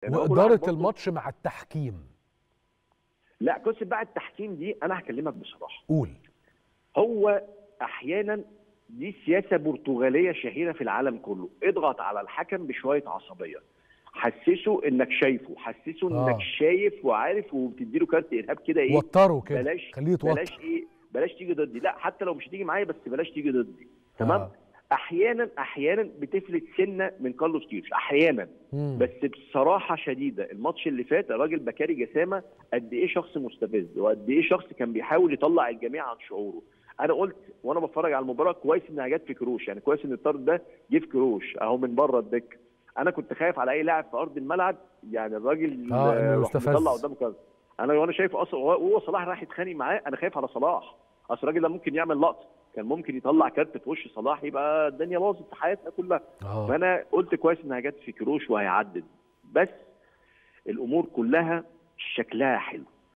لأن هو كل واداره واحد برضه- الماتش مع التحكيم لا قصه بقى التحكيم دي انا هكلمك بصراحه قول هو احيانا دي سياسه برتغاليه شهيره في العالم كله اضغط على الحكم بشويه عصبيه حسسه انك شايفه حسسه آه. انك شايف وعارف وبتديله كارت ارهاب كده ايه وتره كده بلاش خليه يتوتر بلاش ايه بلاش تيجي ضدي لا حتى لو مش هتيجي معايا بس بلاش تيجي ضدي تمام آه. احيانا احيانا بتفلت سنه من كارلوس كيروش احيانا مم. بس بصراحه شديده الماتش اللي فات الراجل بكاري جسامه قد ايه شخص مستفز وقد ايه شخص كان بيحاول يطلع الجميع عن شعوره انا قلت وانا بتفرج على المباراه كويس انها جت في كروش يعني كويس ان الطرد ده جه في كروش اهو من بره الدكه انا كنت خايف على اي لاعب في ارض الملعب يعني الراجل آه، إنه راح يستفز. مطلع قدامه كذا انا وانا شايف اصلا وهو صلاح راح يتخانق معاه انا خايف على صلاح اصل الراجل ده ممكن يعمل لقطه كان ممكن يطلع كارت في وش صلاح يبقى الدنيا باظت في حياتنا كلها اه فانا قلت كويس انها جت في كروش وهيعدد بس الامور كلها شكلها حلو